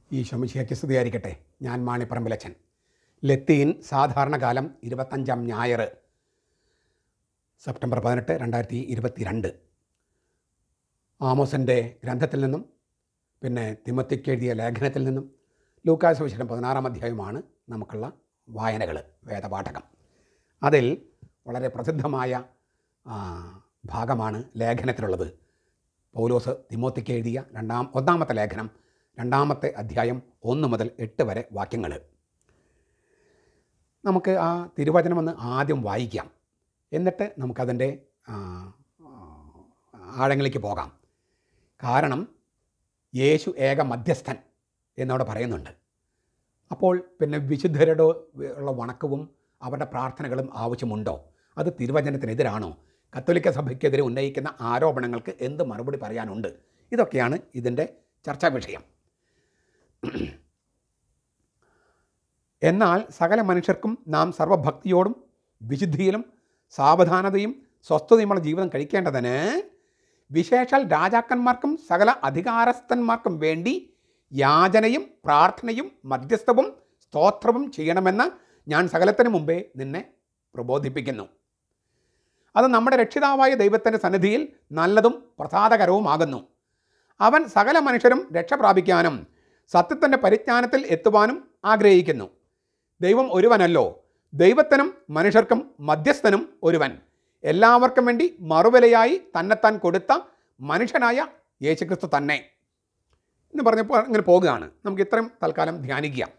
ഈ ശമിശയ്ക്ക് സ്തുതിയായിരിക്കട്ടെ ഞാൻ മാണിപ്പറമ്പിലച്ചൻ ലത്തീൻ സാധാരണ കാലം ഇരുപത്തഞ്ചാം ഞായർ സെപ്റ്റംബർ പതിനെട്ട് രണ്ടായിരത്തി ഇരുപത്തിരണ്ട് ആമോസൻ്റെ ഗ്രന്ഥത്തിൽ നിന്നും പിന്നെ തിമത്തിക്ക് എഴുതിയ ലേഖനത്തിൽ നിന്നും ലൂക്കാസ് വിശേഷം പതിനാറാം അധ്യായമാണ് നമുക്കുള്ള വായനകൾ വേദപാഠകം അതിൽ വളരെ പ്രസിദ്ധമായ ആ, ഭാഗമാണ് ലേഖനത്തിലുള്ളത് പൗലോസ് തിമോത്തിക്ക് എഴുതിയ രണ്ടാം ഒന്നാമത്തെ ലേഖനം രണ്ടാമത്തെ അധ്യായം ഒന്ന് മുതൽ എട്ട് വരെ വാക്യങ്ങൾ നമുക്ക് ആ തിരുവചനം ഒന്ന് ആദ്യം വായിക്കാം എന്നിട്ട് നമുക്കതിൻ്റെ ആ, ആ, ആഴങ്ങളിലേക്ക് പോകാം കാരണം യേശു ഏക മധ്യസ്ഥൻ എന്നവിടെ പറയുന്നുണ്ട് അപ്പോൾ പിന്നെ വിശുദ്ധരുടെ ഉള്ള വണക്കവും അവരുടെ പ്രാർത്ഥനകളും ആവശ്യമുണ്ടോ അത് തിരുവചനത്തിനെതിരാണോ കത്തോലിക്ക സഭയ്ക്കെതിരെ ഉന്നയിക്കുന്ന ആരോപണങ്ങൾക്ക് എന്ത് മറുപടി പറയാനുണ്ട് ഇതൊക്കെയാണ് ഇതിൻ്റെ ചർച്ചാ വിഷയം എന്നാൽ സകല മനുഷ്യർക്കും നാം സർവഭക്തിയോടും വിശുദ്ധിയിലും സാവധാനതയും സ്വസ്ഥതയുമുള്ള ജീവിതം കഴിക്കേണ്ടതിന് വിശേഷാൽ രാജാക്കന്മാർക്കും സകല അധികാരസ്ഥന്മാർക്കും വേണ്ടി യാചനയും പ്രാർത്ഥനയും മധ്യസ്ഥവും സ്തോത്രവും ചെയ്യണമെന്ന് ഞാൻ സകലത്തിന് മുമ്പേ നിന്നെ പ്രബോധിപ്പിക്കുന്നു അത് നമ്മുടെ രക്ഷിതാവായ ദൈവത്തിൻ്റെ സന്നിധിയിൽ നല്ലതും പ്രസാദകരവുമാകുന്നു അവൻ സകല മനുഷ്യരും രക്ഷ പ്രാപിക്കാനും സത്യത്തിൻ്റെ പരിജ്ഞാനത്തിൽ എത്തുവാനും ആഗ്രഹിക്കുന്നു ദൈവം ഒരുവനല്ലോ ദൈവത്തിനും മനുഷ്യർക്കും മധ്യസ്ഥനും ഒരുവൻ എല്ലാവർക്കും വേണ്ടി മറുവിലയായി തന്നെത്താൻ കൊടുത്ത മനുഷ്യനായ യേശുക്രിസ്തു തന്നെ എന്ന് പറഞ്ഞപ്പോൾ ഇങ്ങനെ പോകുകയാണ് നമുക്ക് ഇത്രയും തൽക്കാലം ധ്യാനിക്കാം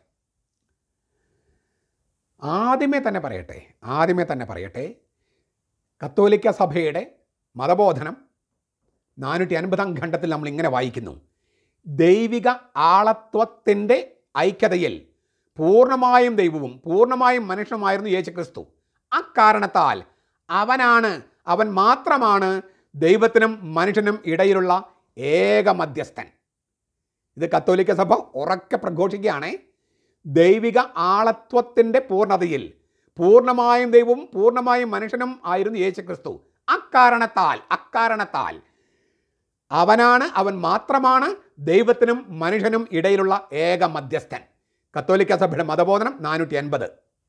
ആദ്യമേ തന്നെ പറയട്ടെ ആദ്യമേ തന്നെ പറയട്ടെ കത്തോലിക്ക സഭയുടെ മതബോധനം നാനൂറ്റി അൻപതാം ഖണ്ഡത്തിൽ നമ്മൾ ഇങ്ങനെ വായിക്കുന്നു ദൈവിക ആളത്വത്തിൻ്റെ ഐക്യതയിൽ പൂർണ്ണമായും ദൈവവും പൂർണ്ണമായും മനുഷ്യനുമായിരുന്നു യേശുക്രിസ്തു അക്കാരണത്താൽ അവനാണ് അവൻ മാത്രമാണ് ദൈവത്തിനും മനുഷ്യനും ഇടയിലുള്ള ഏക മധ്യസ്ഥൻ ഇത് കത്തോലിക്ക സഭ ഉറക്കെ പ്രഘോഷിക്കുകയാണ് ദൈവിക ആളത്വത്തിൻ്റെ പൂർണ്ണതയിൽ പൂർണ്ണമായും ദൈവവും പൂർണ്ണമായും മനുഷ്യനും ആയിരുന്നു യേശുക്രിസ്തു അക്കാരണത്താൽ അക്കാരണത്താൽ അവനാണ് അവൻ മാത്രമാണ് ദൈവത്തിനും മനുഷ്യനും ഇടയിലുള്ള ഏക മധ്യസ്ഥൻ കത്തോലിക്ക സഭയുടെ മതബോധനം നാനൂറ്റി അൻപത്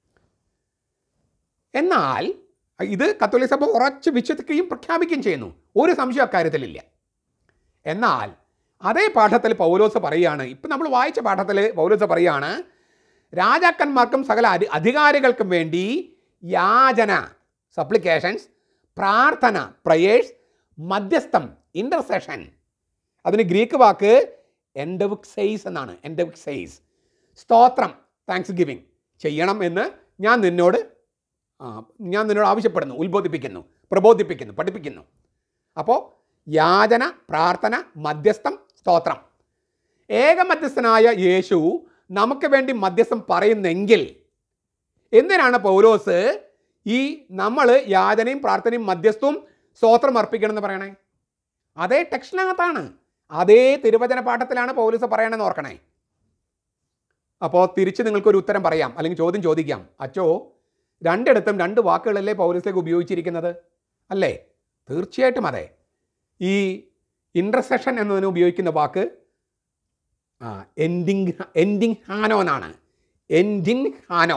എന്നാൽ ഇത് കത്തോലിക്ക സഭ ഉറച്ച് വിശ്വസിക്കുകയും പ്രഖ്യാപിക്കുകയും ചെയ്യുന്നു ഒരു സംശയം അക്കാര്യത്തിലില്ല എന്നാൽ അതേ പാഠത്തിൽ പൗലോസ് പറയുകയാണ് ഇപ്പം നമ്മൾ വായിച്ച പാഠത്തിൽ പൗലോസ് പറയുകയാണ് രാജാക്കന്മാർക്കും സകല അധി അധികാരികൾക്കും വേണ്ടി യാചന സപ്ലിക്കേഷൻസ് പ്രാർത്ഥന പ്രയേഴ്സ് മധ്യസ്ഥം ഇൻ്റർസെഷൻ അതിന് ഗ്രീക്ക് വാക്ക് എൻഡവിക്സൈസ് എന്നാണ് എൻഡവിക്സൈസ് സ്തോത്രം താങ്ക്സ് ഗിവിങ് ചെയ്യണം എന്ന് ഞാൻ നിന്നോട് ആ, ഞാൻ നിന്നോട് ആവശ്യപ്പെടുന്നു ഉത്ബോധിപ്പിക്കുന്നു പ്രബോധിപ്പിക്കുന്നു പഠിപ്പിക്കുന്നു അപ്പോൾ യാചന പ്രാർത്ഥന മധ്യസ്ഥം സ്തോത്രം ഏകമധ്യസ്ഥനായ യേശു നമുക്ക് വേണ്ടി മധ്യസ്ഥം പറയുന്നെങ്കിൽ എന്തിനാണ് പൗലോസ് ഈ നമ്മൾ യാചനയും പ്രാർത്ഥനയും മധ്യസ്ഥവും സ്തോത്രം അർപ്പിക്കണം എന്ന് പറയണേ അതേ ടെക്സ്റ്റിനകത്താണ് അതേ തിരുവചന പാഠത്തിലാണ് പൗലോസ് പറയണമെന്ന് ഓർക്കണേ അപ്പോൾ തിരിച്ച് നിങ്ങൾക്കൊരു ഉത്തരം പറയാം അല്ലെങ്കിൽ ചോദ്യം ചോദിക്കാം അച്ചോ രണ്ടിടത്തും രണ്ട് വാക്കുകളല്ലേ പൗലോസേക്ക് ഉപയോഗിച്ചിരിക്കുന്നത് അല്ലേ തീർച്ചയായിട്ടും അതെ ഈ ഇൻ്റർസെഷൻ എന്നതിന് ഉപയോഗിക്കുന്ന വാക്ക് ആ എൻഡിങ് എൻഡിങ് ഹാനോ എന്നാണ് എൻഡിങ് ഹാനോ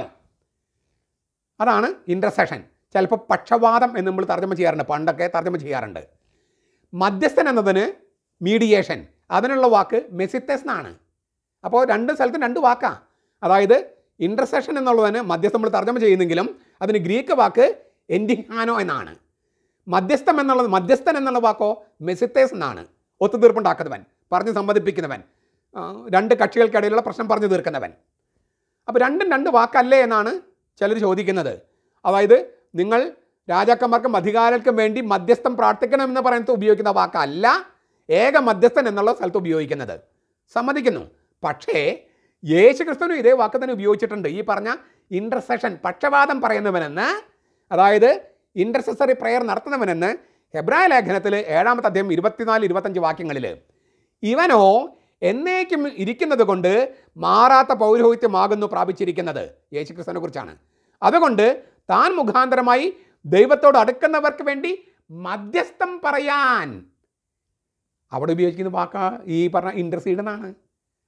അതാണ് ഇൻ്റർസെഷൻ ചിലപ്പോൾ പക്ഷവാദം എന്ന് നമ്മൾ തർജ്ജമ ചെയ്യാറുണ്ട് പണ്ടൊക്കെ തർജ്ജമ ചെയ്യാറുണ്ട് മധ്യസ്ഥൻ എന്നതിന് മീഡിയേഷൻ അതിനുള്ള വാക്ക് മെസിത്തസ് എന്നാണ് അപ്പോൾ രണ്ട് സ്ഥലത്തും രണ്ട് വാക്കാണ് അതായത് ഇൻ്റർസെഷൻ എന്നുള്ളതിന് മധ്യസ്ഥം നമ്മൾ തർജ്ജമ ചെയ്യുന്നെങ്കിലും അതിന് ഗ്രീക്ക് വാക്ക് എൻഡിഹാനോ എന്നാണ് മധ്യസ്ഥം എന്നുള്ളത് മധ്യസ്ഥൻ എന്നുള്ള വാക്കോ മെസിത്തേസ് എന്നാണ് ഒത്തുതീർപ്പുണ്ടാക്കുന്നവൻ പറഞ്ഞ് സമ്മതിപ്പിക്കുന്നവൻ ആ, രണ്ട് കക്ഷികൾക്കിടയിലുള്ള പ്രശ്നം പറഞ്ഞു തീർക്കുന്നവൻ അപ്പോൾ രണ്ടും രണ്ട് വാക്കല്ലേ എന്നാണ് ചിലർ ചോദിക്കുന്നത് അതായത് നിങ്ങൾ രാജാക്കന്മാർക്കും അധികാരികൾക്കും വേണ്ടി മധ്യസ്ഥം പ്രാർത്ഥിക്കണമെന്ന് പറയുന്നത് ഉപയോഗിക്കുന്ന വാക്കല്ല ഏക മധ്യസ്ഥൻ എന്നുള്ള സ്ഥലത്ത് ഉപയോഗിക്കുന്നത് സമ്മതിക്കുന്നു പക്ഷേ യേശു ക്രിസ്തുവിനും ഇതേ വാക്ക് തന്നെ ഉപയോഗിച്ചിട്ടുണ്ട് ഈ പറഞ്ഞ ഇൻ്റർസെഷൻ പക്ഷപാതം പറയുന്നവനെന്ന് അതായത് ഇൻ്റർസെസറി പ്രെയർ നടത്തുന്നവനെന്ന് ഹെബ്രായ ലേഖനത്തിൽ ഏഴാമത്തെ അദ്ദേഹം ഇരുപത്തിനാല് ഇരുപത്തഞ്ച് വാക്യങ്ങളിൽ ഇവനോ എന്നേക്കും ഇരിക്കുന്നത് കൊണ്ട് മാറാത്ത പൗരോഹിത്യമാകുന്നു പ്രാപിച്ചിരിക്കുന്നത് യേശുക്രിസ്തുവിനെ കുറിച്ചാണ് അതുകൊണ്ട് താൻ മുഖാന്തരമായി ദൈവത്തോട് അടുക്കുന്നവർക്ക് വേണ്ടി മധ്യസ്ഥം പറയാൻ അവിടെ ഉപയോഗിക്കുന്ന വാക്ക ഈ പറഞ്ഞ ഇൻ്റർസീഡ് എന്നാണ്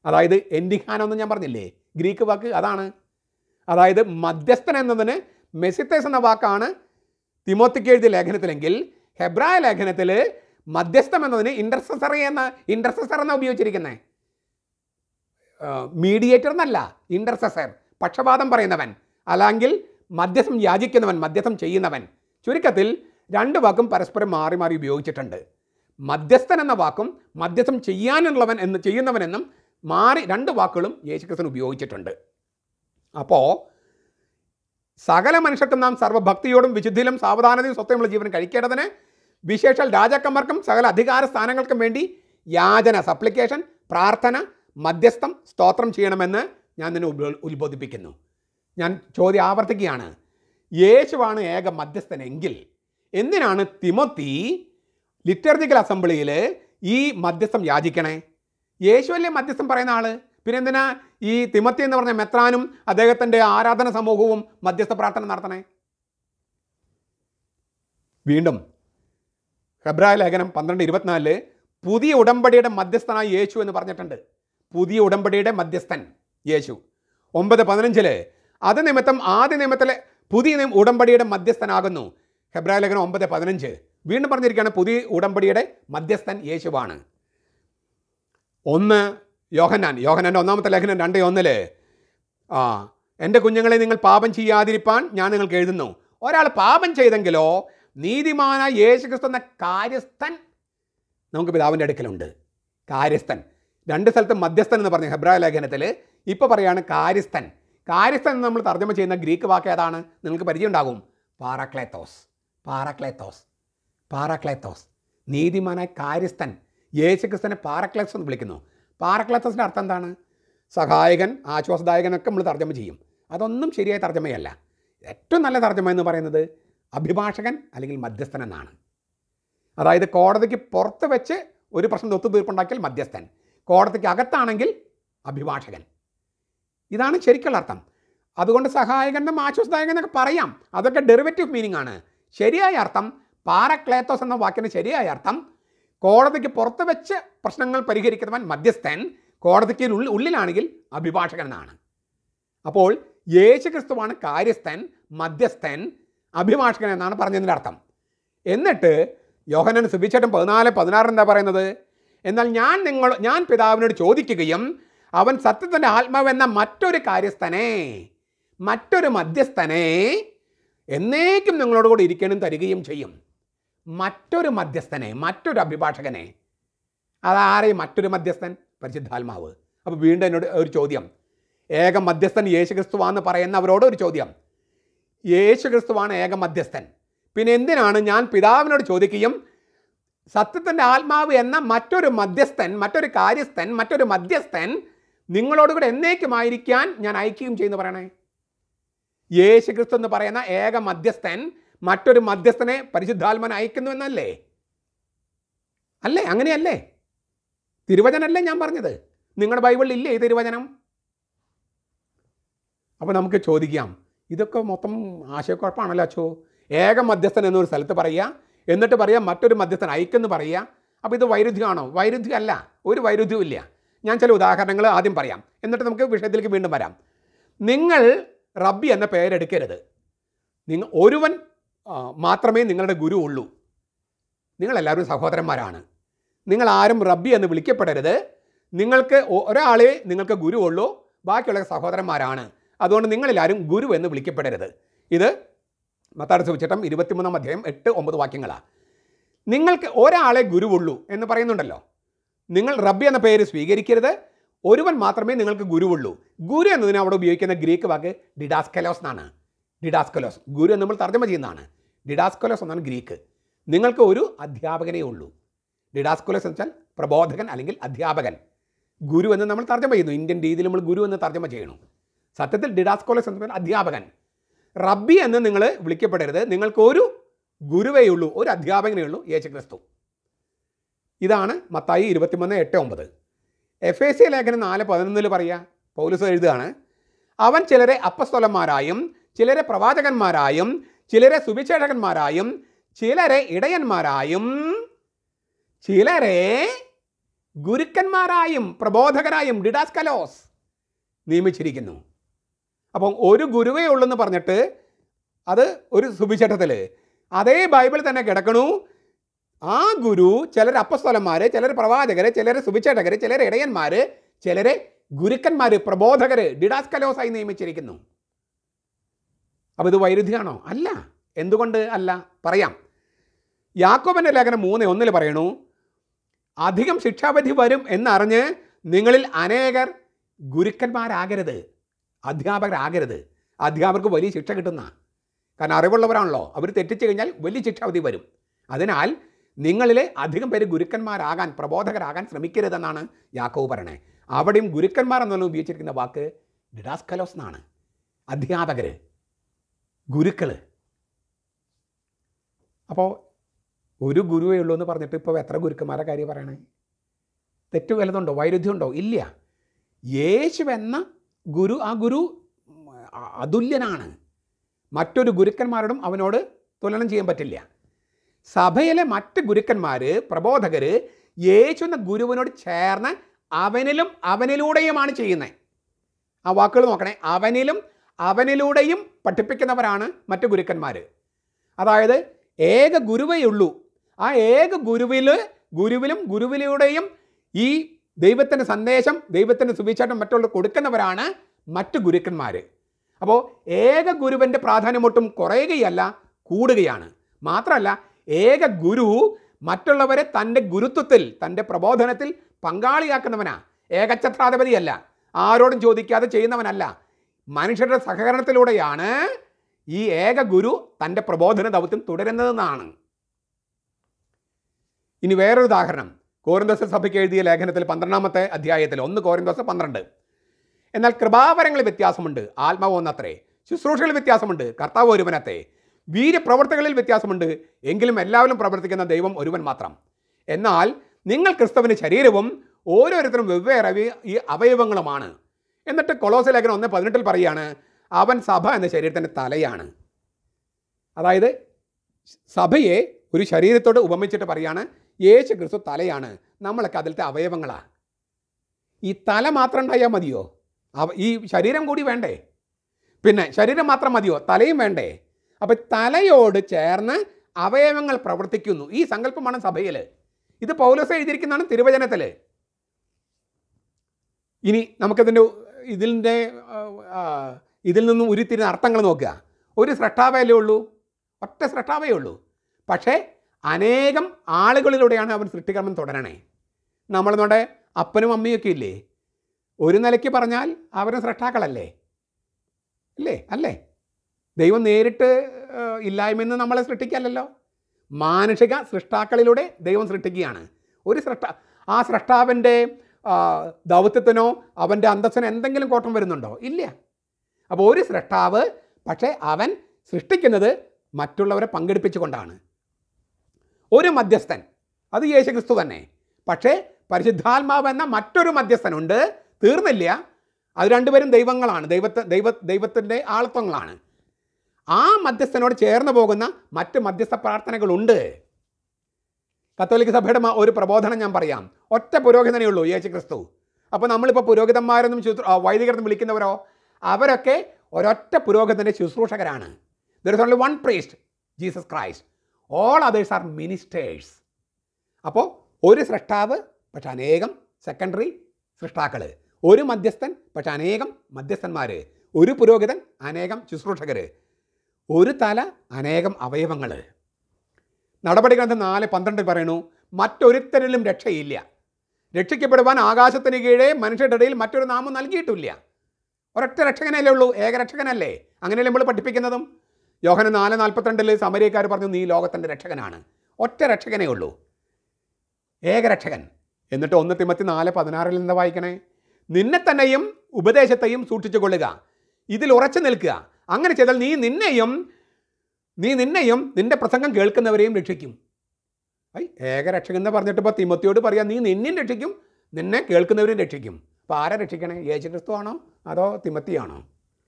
അതായത് എൻഡിഹാനോ എന്ന് ഞാൻ പറഞ്ഞില്ലേ ഗ്രീക്ക് വാക്ക് അതാണ് അതായത് മധ്യസ്ഥൻ എന്നതിന് മെസിത്തേസ് എന്ന വാക്കാണ് തിമോത്തിക്ക് എഴുതിയ ലേഖനത്തിലെങ്കിൽ ഹെബ്രായ ലേഖനത്തിൽ മധ്യസ്ഥം എന്നതിന് ഇൻ്റർസെസറി എന്ന ഇൻ്റർസെസർ എന്ന ഉപയോഗിച്ചിരിക്കുന്നത് മീഡിയേറ്റർ എന്നല്ല ഇൻ്റർസെസർ പക്ഷപാതം പറയുന്നവൻ അല്ലെങ്കിൽ മധ്യസ്ഥം യാചിക്കുന്നവൻ മധ്യസ്ഥം ചെയ്യുന്നവൻ ചുരുക്കത്തിൽ രണ്ട് വാക്കും പരസ്പരം മാറി മാറി ഉപയോഗിച്ചിട്ടുണ്ട് മധ്യസ്ഥൻ എന്ന വാക്കും മധ്യസ്ഥം ചെയ്യാനുള്ളവൻ എന്ന് ചെയ്യുന്നവനെന്നും മാറി രണ്ട് വാക്കുകളും യേശുക്രിസ്തുവിന് ഉപയോഗിച്ചിട്ടുണ്ട് അപ്പോൾ സകല മനുഷ്യർക്കും നാം സർവ്വഭക്തിയോടും വിശുദ്ധിയിലും സാവധാനതയും സ്വത്തമുള്ള ജീവൻ കഴിക്കേണ്ടതിന് വിശേഷാൽ രാജാക്കന്മാർക്കും സകല അധികാര സ്ഥാനങ്ങൾക്കും വേണ്ടി യാചന സപ്ലിക്കേഷൻ പ്രാർത്ഥന മധ്യസ്ഥം സ്തോത്രം ചെയ്യണമെന്ന് ഞാൻ നിന്നെ ഉത്ബോ- ഉത്ബോധിപ്പിക്കുന്നു ഞാൻ ചോദ്യം ആവർത്തിക്കുകയാണ് യേശുവാണ് ഏക മധ്യസ്ഥനെങ്കിൽ എന്തിനാണ് തിമോത്തി ലിറ്റർജിക്കൽ അസംബ്ലിയിൽ ഈ മധ്യസ്ഥം യാചിക്കണേ യേശുവല്ലേ മധ്യസ്ഥം പറയുന്ന ആള് പിന്നെ എന്തിനാ ഈ തിമത്തി എന്ന് പറഞ്ഞ മെത്രാനും അദ്ദേഹത്തിൻ്റെ ആരാധന സമൂഹവും മധ്യസ്ഥ പ്രാർത്ഥന നടത്തണേ വീണ്ടും ഹെബ്രായ ലേഖനം പന്ത്രണ്ട് ഇരുപത്തിനാലില് പുതിയ ഉടമ്പടിയുടെ മധ്യസ്ഥനായ യേശു എന്ന് പറഞ്ഞിട്ടുണ്ട് പുതിയ ഉടമ്പടിയുടെ മധ്യസ്ഥൻ യേശു ഒമ്പത് പതിനഞ്ചില് അത് നിമിത്തം ആദ്യ നിയമത്തിലെ പുതിയ നിയമ ഉടമ്പടിയുടെ മധ്യസ്ഥനാകുന്നു ഹെബ്രായ ലേഖനം ഒമ്പത് പതിനഞ്ച് വീണ്ടും പറഞ്ഞിരിക്കുകയാണ് പുതിയ ഉടമ്പടിയുടെ മധ്യസ്ഥൻ യേശുവാണ് ഒന്ന് യോഹന്നാൻ യോഹന്നാൻ്റെ ഒന്നാമത്തെ ലേഖനം രണ്ട് ഒന്നില് ആ എൻ്റെ കുഞ്ഞുങ്ങളെ നിങ്ങൾ പാപം ചെയ്യാതിരിപ്പാൻ ഞാൻ നിങ്ങൾക്ക് എഴുതുന്നു ഒരാൾ പാപം ചെയ്തെങ്കിലോ നീതിമാനായ യേശുക്രിസ്തു എന്ന കാര്യസ്ഥൻ നമുക്ക് പിതാവിൻ്റെ അടുക്കലുണ്ട് കാര്യസ്ഥൻ രണ്ട് സ്ഥലത്ത് മധ്യസ്ഥൻ എന്ന് പറഞ്ഞ ഹെബ്രായ ലേഖനത്തിൽ ഇപ്പോൾ പറയാണ് കാര്യസ്ഥൻ കാര്യസ്ഥൻ എന്ന് നമ്മൾ തർജ്ജമ ചെയ്യുന്ന ഗ്രീക്ക് വാക്ക് ഏതാണ് നിങ്ങൾക്ക് പരിചയം ഉണ്ടാകും പാറാക്ലേത്തോസ് പാറാക്ലേത്തോസ് പാറാക്ലേത്തോസ് നീതിമാനായ കാര്യസ്ഥൻ യേശുക്രിസ്തുവിനെ പാറക്ലേത്തോസ് എന്ന് വിളിക്കുന്നു പാറക്ലേത്തോസിൻ്റെ അർത്ഥം എന്താണ് സഹായകൻ ആശ്വാസദായകനൊക്കെ നമ്മൾ തർജ്ജമ ചെയ്യും അതൊന്നും ശരിയായ തർജ്ജമയല്ല ഏറ്റവും നല്ല തർജ്ജമ എന്ന് പറയുന്നത് അഭിഭാഷകൻ അല്ലെങ്കിൽ മധ്യസ്ഥൻ എന്നാണ് അതായത് കോടതിക്ക് പുറത്ത് വെച്ച് ഒരു പ്രശ്നം ഒത്തുതീർപ്പുണ്ടാക്കിയാൽ മധ്യസ്ഥൻ കോടതിക്ക് അകത്താണെങ്കിൽ അഭിഭാഷകൻ ഇതാണ് ശരിക്കുള്ള അർത്ഥം അതുകൊണ്ട് സഹായകനും ആശ്വാസദായകൻ എന്നൊക്കെ പറയാം അതൊക്കെ ഡെറിവേറ്റീവ് മീനിങ് ആണ് ശരിയായ അർത്ഥം പാരക്ലേത്തോസ് എന്ന വാക്കിന് ശരിയായ അർത്ഥം കോടതിക്ക് പുറത്ത് വെച്ച് പ്രശ്നങ്ങൾ പരിഹരിക്കുന്നവൻ മധ്യസ്ഥൻ കോടതിക്ക് ഉള്ളിൽ ഉള്ളിലാണെങ്കിൽ അഭിഭാഷകൻ എന്നാണ് അപ്പോൾ യേശു ക്രിസ്തുവാണ് കാര്യസ്ഥൻ മധ്യസ്ഥൻ അഭിഭാഷകൻ എന്നാണ് പറഞ്ഞതിൻ്റെ അർത്ഥം എന്നിട്ട് യോഹനൻ സുബിച്ചേട്ടൻ പതിനാല് പതിനാറ് എന്താ പറയുന്നത് എന്നാൽ ഞാൻ നിങ്ങൾ ഞാൻ പിതാവിനോട് ചോദിക്കുകയും അവൻ സത്യത്തിൻ്റെ ആത്മാവെന്ന മറ്റൊരു കാര്യസ്ഥനെ മറ്റൊരു മധ്യസ്ഥനെ എന്നേക്കും നിങ്ങളോട് കൂടി ഇരിക്കാനും തരികയും ചെയ്യും മറ്റൊരു മധ്യസ്ഥനെ മറ്റൊരു അഭിഭാഷകനെ അതാരെയും മറ്റൊരു മധ്യസ്ഥൻ പരിശുദ്ധാത്മാവ് അപ്പോൾ വീണ്ടും എന്നോട് ഒരു ചോദ്യം ഏക മധ്യസ്ഥൻ യേശു ക്രിസ്തുവാന്ന് പറയുന്നവരോട് ഒരു ചോദ്യം യേശു ക്രിസ്തുവാണ് ഏക മധ്യസ്ഥൻ പിന്നെ എന്തിനാണ് ഞാൻ പിതാവിനോട് ചോദിക്കുകയും സത്യത്തിൻ്റെ ആത്മാവ് എന്ന മറ്റൊരു മധ്യസ്ഥൻ മറ്റൊരു കാര്യസ്ഥൻ മറ്റൊരു മധ്യസ്ഥൻ നിങ്ങളോട് കൂടെ എന്നേക്കുമായിരിക്കാൻ ഞാൻ അയക്കുകയും ചെയ്യുന്നു പറയണേ യേശു ക്രിസ്തു എന്ന് പറയുന്ന ഏക മധ്യസ്ഥൻ മറ്റൊരു മധ്യസ്ഥനെ പരിശുദ്ധാത്മൻ അയക്കുന്നു എന്നല്ലേ അല്ലേ അങ്ങനെയല്ലേ തിരുവചനല്ലേ ഞാൻ പറഞ്ഞത് നിങ്ങളുടെ ബൈബിളിൽ ഇല്ലേ ഈ തിരുവചനം അപ്പോൾ നമുക്ക് ചോദിക്കാം ഇതൊക്കെ മൊത്തം ആശയക്കുഴപ്പമാണല്ലോ അച്ചോ ഏക മധ്യസ്ഥൻ എന്നൊരു സ്ഥലത്ത് പറയുക എന്നിട്ട് പറയാം മറ്റൊരു മധ്യസ്ഥൻ അയക്കെന്ന് പറയുക അപ്പോൾ ഇത് വൈരുദ്ധ്യമാണോ വൈരുദ്ധ്യമല്ല ഒരു വൈരുദ്ധ്യവും ഇല്ല ഞാൻ ചില ഉദാഹരണങ്ങൾ ആദ്യം പറയാം എന്നിട്ട് നമുക്ക് വിഷയത്തിലേക്ക് വീണ്ടും വരാം നിങ്ങൾ റബ്ബി എന്ന പേരെടുക്കരുത് നിങ്ങൾ ഒരുവൻ ആ, മാത്രമേ നിങ്ങളുടെ ഗുരു ഉള്ളൂ നിങ്ങളെല്ലാവരും സഹോദരന്മാരാണ് നിങ്ങൾ ആരും റബ്ബി എന്ന് വിളിക്കപ്പെടരുത് നിങ്ങൾക്ക് ഒ- ഒരാളെ നിങ്ങൾക്ക് ഗുരു ഉള്ളൂ ബാക്കിയുള്ള സഹോദരന്മാരാണ് അതുകൊണ്ട് നിങ്ങളെല്ലാവരും ഗുരു എന്ന് വിളിക്കപ്പെടരുത് ഇത് മത്താട് സുവിച്ചേട്ടം ഇരുപത്തിമൂന്നാം അധ്യായം എട്ട് ഒമ്പത് വാക്യങ്ങളാണ് നിങ്ങൾക്ക് ഒരാളെ ഗുരുവുള്ളൂ എന്ന് പറയുന്നുണ്ടല്ലോ നിങ്ങൾ റബ്ബി എന്ന പേര് സ്വീകരിക്കരുത് ഒരുവൻ മാത്രമേ നിങ്ങൾക്ക് ഗുരുവുള്ളൂ ഗുരു എന്നതിന് അവിടെ ഉപയോഗിക്കുന്ന ഗ്രീക്ക് വാക്ക് ഡിഡാസ്കലോസ് എന്നാണ് ഡിഡാസ്കലോസ് ഗുരു എന്ന് നമ്മൾ തർജ്ജമ ചെയ്യുന്നതാണ് ഡിഡാസ്കലോസ് എന്നാണ് ഗ്രീക്ക് നിങ്ങൾക്ക് ഒരു അധ്യാപകനേ ഉള്ളൂ ഡിഡാസ്കലോസ് എന്ന് വെച്ചാൽ പ്രബോധകൻ അല്ലെങ്കിൽ അധ്യാപകൻ ഗുരു എന്ന് നമ്മൾ തർജ്ജമ ചെയ്യുന്നു ഇന്ത്യൻ രീതിയിൽ നമ്മൾ ഗുരു എന്ന് തർജ്ജമ ചെയ്യണം സത്യത്തിൽ ഡിഡാസ്കോലസ് എന്ന് പറഞ്ഞാൽ അധ്യാപകൻ റബ്ബി എന്ന് നിങ്ങൾ വിളിക്കപ്പെടരുത് നിങ്ങൾക്ക് ഒരു ഗുരുവേ ഉള്ളൂ ഒരു അധ്യാപകനേ ഉള്ളൂ യേശു ക്രിസ്തു ഇതാണ് മത്തായി ഇരുപത്തിമൂന്ന് എട്ട് ഒമ്പത് എഫ് എ സി ലേഖനം നാല് പതിനൊന്നിൽ പറയുക പൗലസ് എഴുതുകയാണ് അവൻ ചിലരെ അപ്പസ്തോലന്മാരായും ചിലരെ പ്രവാചകന്മാരായും ചിലരെ സുവിശേഷകന്മാരായും ചിലരെ ഇടയന്മാരായും ചിലരെ ഗുരുക്കന്മാരായും പ്രബോധകരായും ഡിഡാസ്കലോസ് നിയമിച്ചിരിക്കുന്നു അപ്പം ഒരു ഗുരുവേ ഉള്ളെന്ന് പറഞ്ഞിട്ട് അത് ഒരു സുവിശേഷത്തിൽ അതേ ബൈബിൾ തന്നെ കിടക്കണു ആ ഗുരു ചിലർ അപ്പസ്തലന്മാർ ചിലർ പ്രവാചകർ ചിലർ സുവിശേഷകർ ചിലർ ഇടയന്മാർ ചിലരെ ഗുരുക്കന്മാർ പ്രബോധകർ ഡിഡാസ്കലോസായി നിയമിച്ചിരിക്കുന്നു അപ്പോൾ ഇത് വൈരുദ്ധ്യമാണോ അല്ല എന്തുകൊണ്ട് അല്ല പറയാം യാക്കോബൻ്റെ ലേഖനം മൂന്ന് ഒന്നിൽ പറയണു അധികം ശിക്ഷാവിധി വരും എന്നറിഞ്ഞ് നിങ്ങളിൽ അനേകർ ഗുരുക്കന്മാരാകരുത് അധ്യാപകരാകരുത് അധ്യാപകർക്ക് വലിയ ശിക്ഷ കിട്ടുന്ന കാരണം അറിവുള്ളവരാണല്ലോ അവർ തെറ്റിച്ചു കഴിഞ്ഞാൽ വലിയ ശിക്ഷാവിധി വരും അതിനാൽ നിങ്ങളിലെ അധികം പേര് ഗുരുക്കന്മാരാകാൻ പ്രബോധകരാകാൻ ശ്രമിക്കരുതെന്നാണ് യാക്കോവ് പറയണേ അവിടെയും ഗുരുക്കന്മാർ എന്നുള്ള ഉപയോഗിച്ചിരിക്കുന്ന വാക്ക് ഡിഡാസ്കലോസ് എന്നാണ് അധ്യാപകർ ഗുരുക്കൾ അപ്പോൾ ഒരു ഗുരുവേ ഉള്ളൂ എന്ന് പറഞ്ഞിട്ട് ഇപ്പോൾ എത്ര ഗുരുക്കന്മാരെ കാര്യം പറയണേ തെറ്റ് വല്ലതുണ്ടോ വൈരുദ്ധ്യമുണ്ടോ ഇല്ല യേശു എന്ന ഗുരു ആ ഗുരു അ- അതുല്യനാണ് മറ്റൊരു ഗുരുക്കന്മാരോടും അവനോട് തുലനം ചെയ്യാൻ പറ്റില്ല സഭയിലെ മറ്റ് ഗുരുക്കന്മാർ പ്രബോധകർ യേശു എന്ന ഗുരുവിനോട് ചേർന്ന് അവനിലും അവനിലൂടെയുമാണ് ചെയ്യുന്നത് ആ വാക്കുകൾ നോക്കണേ അവനിലും അവനിലൂടെയും പഠിപ്പിക്കുന്നവരാണ് മറ്റു ഗുരുക്കന്മാർ അതായത് ഏക ഗുരുവേ ഉള്ളൂ ആ ഏക ഗുരുവിൽ ഗുരുവിലും ഗുരുവിലൂടെയും ഈ ദൈവത്തിൻ്റെ സന്ദേശം ദൈവത്തിൻ്റെ സുവിശേഷം മറ്റുള്ള കൊടുക്കുന്നവരാണ് മറ്റു ഗുരുക്കന്മാർ അപ്പോൾ ഏക ഗുരുവിൻ്റെ പ്രാധാന്യം ഒട്ടും കുറയുകയല്ല കൂടുകയാണ് മാത്രമല്ല ഏക ഗുരു മറ്റുള്ളവരെ തൻ്റെ ഗുരുത്വത്തിൽ തൻ്റെ പ്രബോധനത്തിൽ പങ്കാളിയാക്കുന്നവനാ ഏകഛത്രാധിപതിയല്ല ആരോടും ചോദിക്കാതെ ചെയ്യുന്നവനല്ല മനുഷ്യരുടെ സഹകരണത്തിലൂടെയാണ് ഈ ഏക ഗുരു തൻ്റെ പ്രബോധന ദൗത്യം തുടരുന്നതെന്നാണ് ഇനി വേറൊരു ഉദാഹരണം കോരിന്തോസ സഭയ്ക്ക് എഴുതിയ ലേഖനത്തിൽ പന്ത്രണ്ടാമത്തെ അധ്യായത്തിൽ ഒന്ന് കോരിന്തോസ പന്ത്രണ്ട് എന്നാൽ കൃപാവരങ്ങളിൽ വ്യത്യാസമുണ്ട് ആത്മാവ് ഒന്നത്രേ ശുശ്രൂഷകളിൽ വ്യത്യാസമുണ്ട് കർത്താവ് ഒരുവനത്തെ വീര്യപ്രവർത്തികളിൽ വ്യത്യാസമുണ്ട് എങ്കിലും എല്ലാവരും പ്രവർത്തിക്കുന്ന ദൈവം ഒരുവൻ മാത്രം എന്നാൽ നിങ്ങൾ ക്രിസ്തുവിൻ്റെ ശരീരവും ഓരോരുത്തരും വെവ്വേറെ അവയ- ഈ അവയവങ്ങളുമാണ് എന്നിട്ട് കൊളോസ ലേഖനം ഒന്ന് പതിനെട്ടിൽ പറയുകയാണ് അവൻ സഭ എന്ന ശരീരത്തിൻ്റെ തലയാണ് അതായത് സഭയെ ഒരു ശരീരത്തോട് ഉപമിച്ചിട്ട് പറയാണ് യേശു ക്രിസ്തു തലയാണ് നമ്മളൊക്കെ അതിലത്തെ അവയവങ്ങളാണ് ഈ തല മാത്രം ഉണ്ടായാൽ മതിയോ അവ ഈ ശരീരം കൂടി വേണ്ടേ പിന്നെ ശരീരം മാത്രം മതിയോ തലയും വേണ്ടേ അപ്പം തലയോട് ചേർന്ന് അവയവങ്ങൾ പ്രവർത്തിക്കുന്നു ഈ സങ്കല്പമാണ് സഭയിൽ ഇത് പൗലോസ് എഴുതിയിരിക്കുന്നതാണ് തിരുവചനത്തിൽ ഇനി നമുക്കതിൻ്റെ ഇതിൻ്റെ ആ, ഇതിൽ നിന്നും ഉരുത്തിരുന്ന അർത്ഥങ്ങൾ നോക്കുക ഒരു സ്രഷ്ടാവയല്ലേ ഉള്ളൂ ഒറ്റ സ്രഷ്ടാവേ ഉള്ളൂ പക്ഷേ അനേകം ആളുകളിലൂടെയാണ് അവൻ സൃഷ്ടികർമ്മം തുടരണേ നമ്മൾ നമ്മുടെ അപ്പനും അമ്മയൊക്കെ ഇല്ലേ ഒരു നിലയ്ക്ക് പറഞ്ഞാൽ അവരും സ്രഷ്ടാക്കളല്ലേ അല്ലേ അല്ലേ ദൈവം നേരിട്ട് ആ, ഇല്ലായ്മയിൽ നിന്ന് നമ്മളെ സൃഷ്ടിക്കല്ലല്ലോ മാനുഷിക സൃഷ്ടാക്കളിലൂടെ ദൈവം സൃഷ്ടിക്കുകയാണ് ഒരു സൃഷ്ട ആ സൃഷ്ടാവിൻ്റെ ആ, ദൗത്യത്തിനോ അവൻ്റെ അന്തസ്സിനോ എന്തെങ്കിലും കോട്ടം വരുന്നുണ്ടോ ഇല്ല അപ്പോൾ ഒരു സൃഷ്ടാവ് പക്ഷേ അവൻ സൃഷ്ടിക്കുന്നത് മറ്റുള്ളവരെ പങ്കെടുപ്പിച്ചുകൊണ്ടാണ് ഒരു മധ്യസ്ഥൻ അത് യേശുക്രിസ്തു തന്നെ പക്ഷേ പരിശുദ്ധാത്മാവ് എന്ന മറ്റൊരു മധ്യസ്ഥനുണ്ട് തീർന്നില്ല അത് രണ്ടുപേരും ദൈവങ്ങളാണ് ദൈവത്തെ ദൈവ ദൈവത്തിൻ്റെ ആളത്വങ്ങളാണ് ആ മധ്യസ്ഥനോട് ചേർന്ന് പോകുന്ന മറ്റ് മധ്യസ്ഥ പ്രാർത്ഥനകളുണ്ട് കത്തോലിക്ക സഭയുടെ മ- ഒരു പ്രബോധനം ഞാൻ പറയാം ഒറ്റ പുരോഹിതനേ ഉള്ളൂ യേശു ക്രിസ്തു അപ്പോൾ നമ്മളിപ്പോൾ പുരോഹിതന്മാരെന്നും ശുശ്രൂ- ആ, വൈദികരെന്നും വിളിക്കുന്നവരോ അവരൊക്കെ ഒരൊറ്റ പുരോഹിതൻ്റെ ശുശ്രൂഷകരാണ് there is only one priest Jesus Christ all others are ministers അപ്പോൾ ഒരു സൃഷ്ടാവ് പക്ഷെ അനേകം സെക്കൻഡറി സൃഷ്ടാക്കൾ ഒരു മധ്യസ്ഥൻ പക്ഷെ അനേകം മധ്യസ്ഥന്മാർ ഒരു പുരോഹിതൻ അനേകം ശുശ്രൂഷകർ ഒരു തല അനേകം അവയവങ്ങൾ നടപടി ഗ്രന്ഥം നാല് പന്ത്രണ്ടിൽ പറയുന്നു മറ്റൊരുത്തരിലും രക്ഷയില്ല രക്ഷിക്കപ്പെടുവാൻ ആകാശത്തിന് കീഴേ മനുഷ്യരുടെ ഇടയിൽ മറ്റൊരു നാമം നൽകിയിട്ടില്ല ഒരൊറ്റ രക്ഷകനല്ലേ ഉള്ളൂ ഏകരക്ഷകനല്ലേ അങ്ങനെയല്ലേ നമ്മൾ പഠിപ്പിക്കുന്നതും യോഹന നാല് നാൽപ്പത്തിരണ്ടിൽ സമരിയക്കാർ പറഞ്ഞു നീ ലോകത്തിൻ്റെ രക്ഷകനാണ് ഒറ്റ രക്ഷകനേ ഉള്ളൂ ഏകരക്ഷകൻ എന്നിട്ട് ഒന്ന് തിമത്തി നാല് പതിനാറിൽ എന്താ വായിക്കണേ നിന്നെ തന്നെയും ഉപദേശത്തെയും സൂക്ഷിച്ചു കൊള്ളുക ഇതിൽ ഉറച്ചു നിൽക്കുക അങ്ങനെ ചെയ്താൽ നീ നിന്നെയും നീ നിന്നെയും നിന്റെ പ്രസംഗം കേൾക്കുന്നവരെയും രക്ഷിക്കും ഐ ഏകരക്ഷകൻ എന്ന് പറഞ്ഞിട്ട് ഇപ്പോൾ തിമത്തിയോട് പറയാം നീ നിന്നെയും രക്ഷിക്കും നിന്നെ കേൾക്കുന്നവരെയും രക്ഷിക്കും അപ്പോൾ ആരെ രക്ഷിക്കണേ യേശു ക്രിസ്തു ആണോ അതോ തിമത്തിയാണോ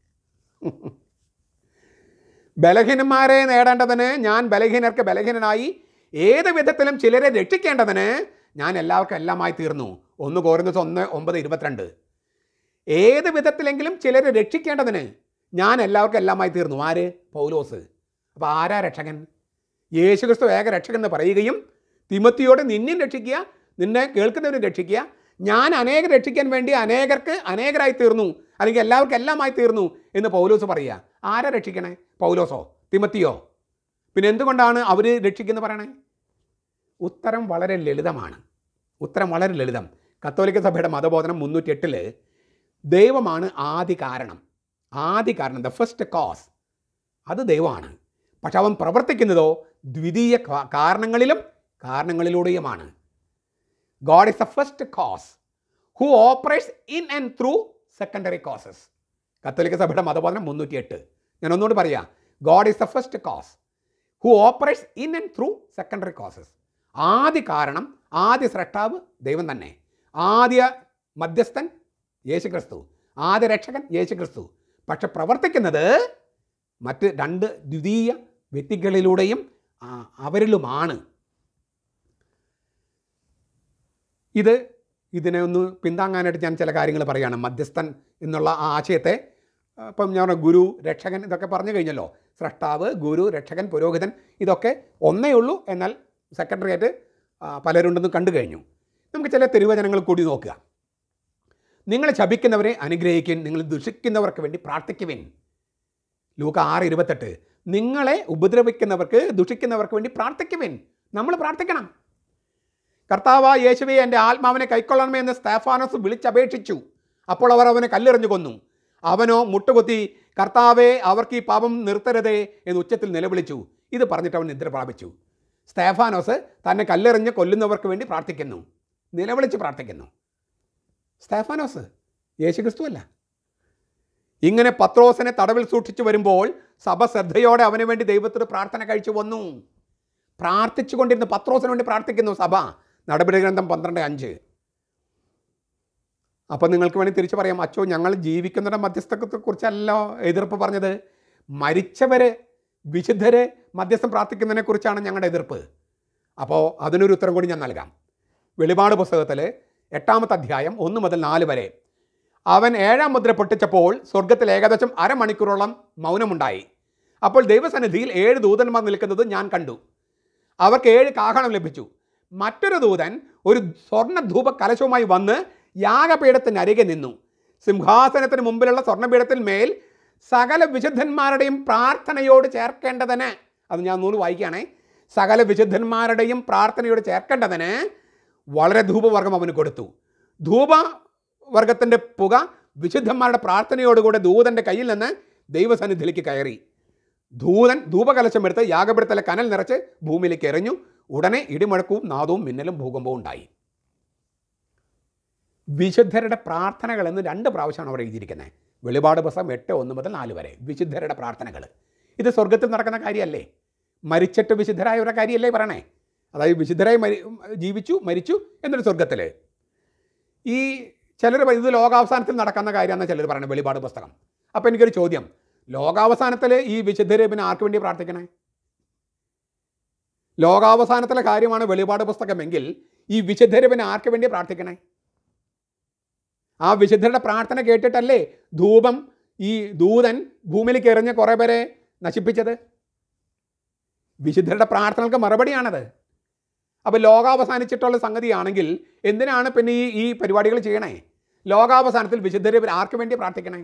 ബലഹീനന്മാരെ നേടേണ്ടതിന് ഞാൻ ബലഹീനർക്ക് ബലഹീനനായി ഏത് വിധത്തിലും ചിലരെ രക്ഷിക്കേണ്ടതിന് ഞാൻ എല്ലാവർക്കും എല്ലാമായി തീർന്നു ഒന്ന് കോരുന്നത് ഒന്ന് ഒമ്പത് ഇരുപത്തിരണ്ട് ഏത് വിധത്തിലെങ്കിലും ചിലരെ രക്ഷിക്കേണ്ടതിന് ഞാൻ എല്ലാവർക്കും എല്ലാമായി തീർന്നു ആര് പൗലോസ് അപ്പോൾ ആരാ രക്ഷകൻ യേശുക്രിസ്തു ഏക രക്ഷകൻ എന്ന് പറയുകയും തിമത്തിയോട് നിന്നെയും രക്ഷിക്കുക നിന്നെ കേൾക്കുന്നവരും രക്ഷിക്കുക ഞാൻ അനേകം രക്ഷിക്കാൻ വേണ്ടി അനേകർക്ക് അനേകരായി തീർന്നു അല്ലെങ്കിൽ എല്ലാവർക്കും എല്ലാമായി തീർന്നു എന്ന് പൗലോസ് പറയുക ആരാ രക്ഷിക്കണേ പൗലോസോ തിമത്തിയോ പിന്നെ എന്തുകൊണ്ടാണ് അവർ രക്ഷിക്കുന്നത് പറയണേ ഉത്തരം വളരെ ലളിതമാണ് ഉത്തരം വളരെ ലളിതം കത്തോലിക്ക സഭയുടെ മതബോധനം മുന്നൂറ്റി എട്ടില് ദൈവമാണ് ആദി കാരണം ആദി കാരണം ദ ഫസ്റ്റ് കോസ് അത് ദൈവമാണ് പക്ഷെ അവൻ പ്രവർത്തിക്കുന്നതോ ദ്വിതീയ കാ- കാരണങ്ങളിലും കാരണങ്ങളിലൂടെയുമാണ് God is the first cause who operates in and through secondary causes കത്തോലിക്ക സഭയുടെ മതബോധനം മുന്നൂറ്റി എട്ട് ഞാൻ ഒന്നുകൂടി പറയാം God is the first cause who operates in and through secondary causes ആദ്യ കാരണം ആദ്യ സ്രഷ്ടാവ് ദൈവം തന്നെ ആദ്യ മധ്യസ്ഥൻ യേശുക്രിസ്തു ആദ്യ രക്ഷകൻ യേശുക്രിസ്തു പക്ഷെ പ്രവർത്തിക്കുന്നത് മറ്റ് രണ്ട് ദ്വിതീയ വ്യക്തികളിലൂടെയും ആ, അവരിലുമാണ് ഇത് ഇതിനെ ഒന്ന് പിന്താങ്ങാനായിട്ട് ഞാൻ ചില കാര്യങ്ങൾ പറയുകയാണ് മധ്യസ്ഥൻ എന്നുള്ള ആ ആശയത്തെ ആ, ഇപ്പം ഞാൻ പറഞ്ഞ ഗുരു രക്ഷകൻ ഇതൊക്കെ പറഞ്ഞു കഴിഞ്ഞല്ലോ സ്രഷ്ടാവ് ഗുരു രക്ഷകൻ പുരോഹിതൻ ഇതൊക്കെ ഒന്നേ ഉള്ളൂ എന്നാൽ സെക്കൻഡറി ആയിട്ട് ആ, പലരുണ്ടെന്ന് കണ്ടു കഴിഞ്ഞു നമുക്ക് ചില തിരുവചനങ്ങൾ കൂടി നോക്കുക നിങ്ങൾ ശപിക്കുന്നവരെ അനുഗ്രഹിക്കുവിൻ നിങ്ങൾ ദുഷിക്കുന്നവർക്ക് വേണ്ടി പ്രാർത്ഥിക്കുവിൻ ലൂക്ക ആറ് ഇരുപത്തെട്ട് നിങ്ങളെ ഉപദ്രവിക്കുന്നവർക്ക് ദുഷിക്കുന്നവർക്ക് വേണ്ടി പ്രാർത്ഥിക്കുവിൻ നമ്മൾ പ്രാർത്ഥിക്കണം കർത്താവ് യേശുവെ എൻ്റെ ആത്മാവിനെ കൈക്കൊള്ളണമേ എന്ന് സ്തേഫാനോസ് വിളിച്ചപേക്ഷിച്ചു അപ്പോൾ അവർ അവനെ കല്ലെറിഞ്ഞു കൊന്നു അവനോ മുട്ടുകുത്തി കർത്താവെ അവർക്ക് ഈ പാപം നിർത്തരുതേ എന്ന് ഉച്ചത്തിൽ നിലവിളിച്ചു ഇത് പറഞ്ഞിട്ട് അവൻ നിദ്ര പ്രാപിച്ചു സ്തേഫാനോസ് തന്നെ കല്ലെറിഞ്ഞ് കൊല്ലുന്നവർക്ക് വേണ്ടി പ്രാർത്ഥിക്കുന്നു നിലവിളിച്ച് പ്രാർത്ഥിക്കുന്നു സ്തേഫാനോസ് യേശുക്രിസ്തു അല്ല ഇങ്ങനെ പത്രോസിനെ തടവിൽ സൂക്ഷിച്ചു വരുമ്പോൾ സഭ ശ്രദ്ധയോടെ അവന് വേണ്ടി ദൈവത്തോട് പ്രാർത്ഥന കഴിച്ചു വന്നു പ്രാർത്ഥിച്ചു കൊണ്ടിരുന്നു പത്രോസിന് വേണ്ടി പ്രാർത്ഥിക്കുന്നു സഭ നടപടി ഗ്രന്ഥം പന്ത്രണ്ട് അഞ്ച് അപ്പം നിങ്ങൾക്ക് വേണ്ടി തിരിച്ചു പറയാം അച്ചോ ഞങ്ങൾ ജീവിക്കുന്നവരുടെ മധ്യസ്ഥത്തെക്കുറിച്ചല്ലോ എതിർപ്പ് പറഞ്ഞത് മരിച്ചവരെ വിശുദ്ധരെ മധ്യസ്ഥം പ്രാർത്ഥിക്കുന്നതിനെ കുറിച്ചാണ് ഞങ്ങളുടെ എതിർപ്പ് അപ്പോൾ അതിനൊരു ഉത്തരം കൂടി ഞാൻ നൽകാം വെളിപാട് പുസ്തകത്തിൽ എട്ടാമത്തെ അധ്യായം ഒന്ന് മുതൽ നാല് വരെ അവൻ ഏഴാം മുദ്ര പൊട്ടിച്ചപ്പോൾ സ്വർഗത്തിൽ ഏകദേശം അരമണിക്കൂറോളം മൗനമുണ്ടായി അപ്പോൾ ദൈവസന്നിധിയിൽ ഏഴ് ദൂതന്മാർ നിൽക്കുന്നത് ഞാൻ കണ്ടു അവർക്ക് ഏഴ് കാഹളം ലഭിച്ചു മറ്റൊരു ദൂതൻ ഒരു സ്വർണ്ണ ധൂപ കലശവുമായി വന്ന് യാഗപീഠത്തിന് അരികെ നിന്നു സിംഹാസനത്തിന് മുമ്പിലുള്ള സ്വർണ്ണപീഠത്തിൽ മേൽ സകല വിശുദ്ധന്മാരുടെയും പ്രാർത്ഥനയോട് ചേർക്കേണ്ടതിന് അത് ഞാൻ നൂല് വായിക്കുകയാണേ സകല വിശുദ്ധന്മാരുടെയും പ്രാർത്ഥനയോട് ചേർക്കേണ്ടതിന് വളരെ ധൂപവർഗം അവന് കൊടുത്തു ധൂപവർഗത്തിൻ്റെ പുക വിശുദ്ധന്മാരുടെ പ്രാർത്ഥനയോടുകൂടെ ദൂതൻ്റെ കയ്യിൽ നിന്ന് ദൈവസന്നിധിയിലേക്ക് കയറി ദൂതൻ ധൂപകലശം എടുത്ത് യാഗപീഠത്തിലെ കനൽ നിറച്ച് ഭൂമിയിലേക്ക് എറിഞ്ഞു ഉടനെ ഇടിമുഴക്കവും നാദവും മിന്നലും ഭൂകമ്പവും ഉണ്ടായി വിശുദ്ധരുടെ പ്രാർത്ഥനകൾ എന്ന് രണ്ട് പ്രാവശ്യമാണ് അവർ എഴുതിയിരിക്കുന്നത് വെളിപാട് പുസ്തകം എട്ട് ഒന്ന് മുതൽ നാല് വരെ വിശുദ്ധരുടെ പ്രാർത്ഥനകൾ ഇത് സ്വർഗത്തിൽ നടക്കുന്ന കാര്യമല്ലേ മരിച്ചിട്ട് വിശുദ്ധരായവരുടെ കാര്യമല്ലേ പറയണേ അതായത് വിശുദ്ധരായി മരി ജീവിച്ചു മരിച്ചു എന്നൊരു സ്വർഗത്തിൽ ഈ ചിലർ ഇത് ലോകാവസാനത്തിൽ നടക്കുന്ന കാര്യമെന്ന് ചിലർ പറയുന്നത് വെളിപാട് പുസ്തകം അപ്പോൾ എനിക്കൊരു ചോദ്യം ലോകാവസാനത്തിൽ ഈ വിശുദ്ധരെ പിന്നെ ആർക്ക് വേണ്ടി പ്രാർത്ഥിക്കണേ ലോകാവസാനത്തിലെ കാര്യമാണ് വെളിപാട് പുസ്തകമെങ്കിൽ ഈ വിശുദ്ധരെ പിന്നെ ആർക്ക് വേണ്ടി പ്രാർത്ഥിക്കണേ ആ വിശുദ്ധരുടെ പ്രാർത്ഥന കേട്ടിട്ടല്ലേ ധൂപം ഈ ദൂതൻ ഭൂമിയിലേക്ക് എറിഞ്ഞ് കുറേ പേരെ നശിപ്പിച്ചത് വിശുദ്ധരുടെ പ്രാർത്ഥനകൾക്ക് മറുപടിയാണത് അപ്പോൾ ലോകാവസാനിച്ചിട്ടുള്ള സംഗതിയാണെങ്കിൽ എന്തിനാണ് പിന്നെ ഈ ഈ പരിപാടികൾ ചെയ്യണേ ലോകാവസാനത്തിൽ വിശുദ്ധരെ ആർക്ക് വേണ്ടി പ്രാർത്ഥിക്കണേ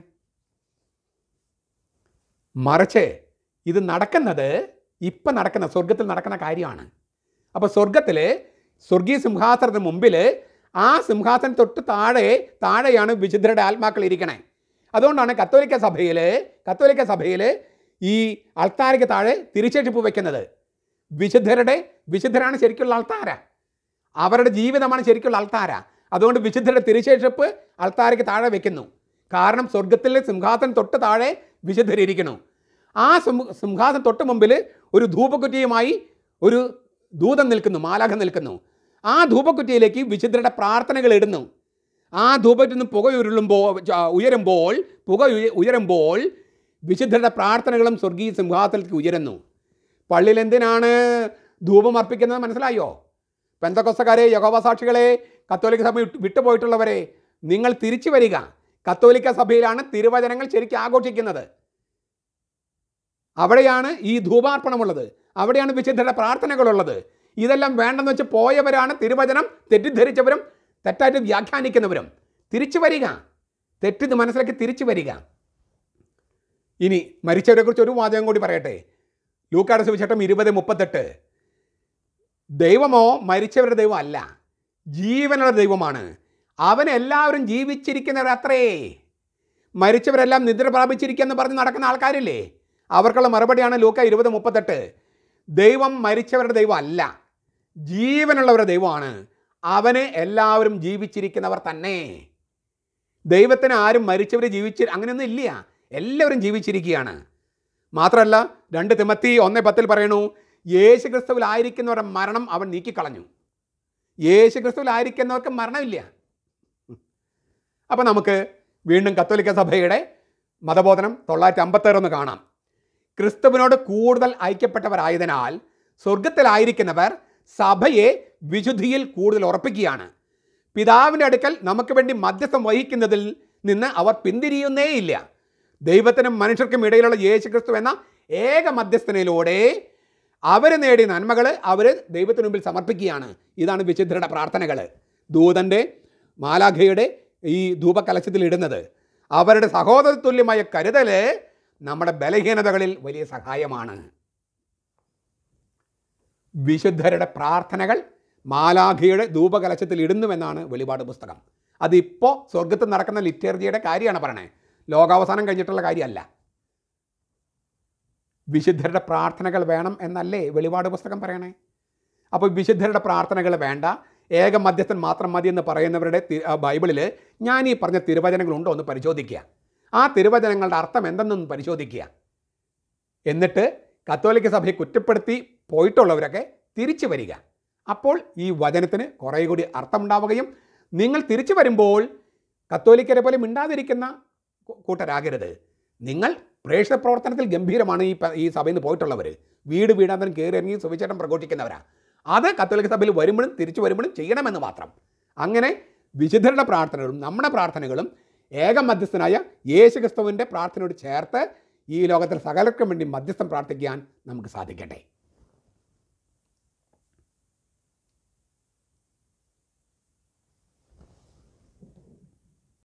മറിച്ച് ഇത് നടക്കുന്നത് ഇപ്പം നടക്കുന്ന സ്വർഗത്തിൽ നടക്കുന്ന കാര്യമാണ് അപ്പോൾ സ്വർഗത്തിൽ സ്വർഗീയ സിംഹാസനത്തിന് മുമ്പിൽ ആ സിംഹാസനം തൊട്ട് താഴെ താഴെയാണ് വിശുദ്ധരുടെ ആത്മാക്കൾ ഇരിക്കണേ അതുകൊണ്ടാണ് കത്തോലിക്ക സഭയിൽ കത്തോലിക്ക സഭയിൽ ഈ അൾത്താരയ്ക്ക് താഴെ തിരിച്ചെടുപ്പ് വയ്ക്കുന്നത് വിശുദ്ധരുടെ വിശുദ്ധരാണ് ശരിക്കുള്ള അൾത്താര അവരുടെ ജീവിതമാണ് ശരിക്കുള്ള അൾത്താര അതുകൊണ്ട് വിശുദ്ധരുടെ തിരിശേഷിപ്പ് അൾത്താരയ്ക്ക് താഴെ വെക്കുന്നു കാരണം സ്വർഗത്തിലെ സിംഹാസനം തൊട്ട് താഴെ വിശുദ്ധരിയ്ക്കുന്നു ആ സിംഹ- സിംഹാസനം തൊട്ട് മുമ്പിൽ ഒരു ധൂപക്കുറ്റിയുമായി ഒരു ദൂതൻ നിൽക്കുന്നു മാലാഖ നിൽക്കുന്നു ആ ധൂപക്കുറ്റിയിലേക്ക് വിശുദ്ധരുടെ പ്രാർത്ഥനകൾ ഇടുന്നു ആ ധൂപത്തിൽ നിന്ന് പുക ഉരുളുമ്പോൾ ച- ഉയരുമ്പോൾ പുക ഉയ- ഉയരുമ്പോൾ വിശുദ്ധരുടെ പ്രാർത്ഥനകളും സ്വർഗീയ സിംഹാസനത്തിലേക്ക് ഉയരുന്നു പള്ളിയിൽ എന്തിനാണ് ധൂപം അർപ്പിക്കുന്നത് മനസ്സിലായോ പെന്തക്കൊസ്തക്കാരെ യഹോവസാക്ഷികളെ കത്തോലിക്ക സഭ വിട്ട് വിട്ടുപോയിട്ടുള്ളവരെ നിങ്ങൾ തിരിച്ചു വരിക കത്തോലിക്ക സഭയിലാണ് തിരുവചനങ്ങൾ ശരിക്കും ആഘോഷിക്കുന്നത് അവിടെയാണ് ഈ ധൂപാർപ്പണമുള്ളത് അവിടെയാണ് വിശുദ്ധരുടെ പ്രാർത്ഥനകളുള്ളത് ഇതെല്ലാം വേണ്ടെന്ന് വെച്ച് പോയവരാണ് തിരുവചനം തെറ്റിദ്ധരിച്ചവരും തെറ്റായിട്ട് വ്യാഖ്യാനിക്കുന്നവരും തിരിച്ചു വരിക തെറ്റിത് മനസ്സിലാക്കി തിരിച്ചു വരിക ഇനി മരിച്ചവരെക്കുറിച്ച് ഒരു വാചകം കൂടി പറയട്ടെ ലൂക്കാട് സുവിശേഷം ഇരുപത് മുപ്പത്തെട്ട് ദൈവമോ മരിച്ചവരുടെ ദൈവം അല്ല ജീവനുള്ള ദൈവമാണ് അവൻ എല്ലാവരും ജീവിച്ചിരിക്കുന്നവർ അത്രേ മരിച്ചവരെല്ലാം നിദ്ര പ്രാപിച്ചിരിക്കുമെന്ന് പറഞ്ഞ് നടക്കുന്ന ആൾക്കാരില്ലേ അവർക്കുള്ള മറുപടിയാണ് ലൂക്ക ഇരുപത് മുപ്പത്തെട്ട് ദൈവം മരിച്ചവരുടെ ദൈവം അല്ല ജീവനുള്ളവരുടെ ദൈവമാണ് അവന് എല്ലാവരും ജീവിച്ചിരിക്കുന്നവർ തന്നെ ദൈവത്തിന് ആരും മരിച്ചവർ ജീവിച്ച് അങ്ങനെയൊന്നും ഇല്ല എല്ലാവരും ജീവിച്ചിരിക്കുകയാണ് മാത്രമല്ല രണ്ട് തിമത്തി ഒന്ന് പത്തിൽ പറയണു യേശു ക്രിസ്തുവിലായിരിക്കുന്നവരുടെ മരണം അവൻ നീക്കിക്കളഞ്ഞു യേശു ക്രിസ്തുവിലായിരിക്കുന്നവർക്ക് മരണമില്ല അപ്പോൾ നമുക്ക് വീണ്ടും കത്തോലിക്ക സഭയുടെ മതബോധനം തൊള്ളായിരത്തി അമ്പത്തേറ് ഒന്ന് കാണാം ക്രിസ്തുവിനോട് കൂടുതൽ ഐക്യപ്പെട്ടവരായതിനാൽ സ്വർഗത്തിലായിരിക്കുന്നവർ സഭയെ വിശുദ്ധിയിൽ കൂടുതൽ ഉറപ്പിക്കുകയാണ് പിതാവിൻ്റെ അടുക്കൽ നമുക്ക് വേണ്ടി മധ്യസ്ഥം വഹിക്കുന്നതിൽ നിന്ന് അവർ പിന്തിരിയുന്നേയില്ല ദൈവത്തിനും മനുഷ്യർക്കും ഇടയിലുള്ള യേശു ക്രിസ്തു എന്ന ഏക മധ്യസ്ഥനയിലൂടെ അവർ നേടിയ നന്മകൾ അവർ ദൈവത്തിന് മുമ്പിൽ സമർപ്പിക്കുകയാണ് ഇതാണ് വിശുദ്ധരുടെ പ്രാർത്ഥനകൾ ദൂതൻ്റെ മാലാഖയുടെ ഈ ധൂപകലശത്തിൽ ഇടുന്നത് അവരുടെ സഹോദര തുല്യമായ കരുതൽ നമ്മുടെ ബലഹീനതകളിൽ വലിയ സഹായമാണ് വിശുദ്ധരുടെ പ്രാർത്ഥനകൾ മാലാഖയുടെ ധൂപകലശത്തിൽ ഇടുന്നുവെന്നാണ് വെളിപാട് പുസ്തകം അതിപ്പോൾ സ്വർഗത്തിൽ നടക്കുന്ന ലിറ്റർജിയുടെ കാര്യമാണ് പറയണേ ലോകാവസാനം കഴിഞ്ഞിട്ടുള്ള കാര്യമല്ല വിശുദ്ധരുടെ പ്രാർത്ഥനകൾ വേണം എന്നല്ലേ വെളിപാട് പുസ്തകം പറയണേ അപ്പോൾ വിശുദ്ധരുടെ പ്രാർത്ഥനകൾ വേണ്ട ഏക മധ്യസ്ഥൻ മാത്രം മതി എന്ന് പറയുന്നവരുടെ തി- ആ ബൈബിളിൽ ഞാൻ ഈ പറഞ്ഞ തിരുവചനങ്ങളുണ്ടോ എന്ന് പരിശോധിക്കുക ആ തിരുവചനങ്ങളുടെ അർത്ഥം എന്തെന്നൊന്ന് പരിശോധിക്കുക എന്നിട്ട് കത്തോലിക്ക സഭയെ കുറ്റപ്പെടുത്തി പോയിട്ടുള്ളവരൊക്കെ തിരിച്ചു വരിക അപ്പോൾ ഈ വചനത്തിന് കുറേ കൂടി അർത്ഥമുണ്ടാവുകയും നിങ്ങൾ തിരിച്ചു വരുമ്പോൾ കത്തോലിക്കരെ പോലെ മിണ്ടാതിരിക്കുന്ന കൂ- കൂട്ടരാകരുത് നിങ്ങൾ പ്രേക്ഷക പ്രവർത്തനത്തിൽ ഗംഭീരമാണ് ഈ പ- ഈ സഭയിൽ നിന്ന് പോയിട്ടുള്ളവർ വീട് വീടാന്തരം കയറി ഇറങ്ങി സുവിശേഷം പ്രഘോഷിക്കുന്നവരാ അത് കത്തോലിക്ക സഭയിൽ വരുമ്പോഴും തിരിച്ചു വരുമ്പോഴും ചെയ്യണമെന്ന് മാത്രം അങ്ങനെ വിശുദ്ധരുടെ പ്രാർത്ഥനകളും നമ്മുടെ പ്രാർത്ഥനകളും ഏക മധ്യസ്ഥനായ യേശു ക്രിസ്തുവിൻ്റെ പ്രാർത്ഥനയോട് ചേർത്ത് ഈ ലോകത്തിൽ സകലർക്കും വേണ്ടി മധ്യസ്ഥം പ്രാർത്ഥിക്കാൻ നമുക്ക് സാധിക്കട്ടെ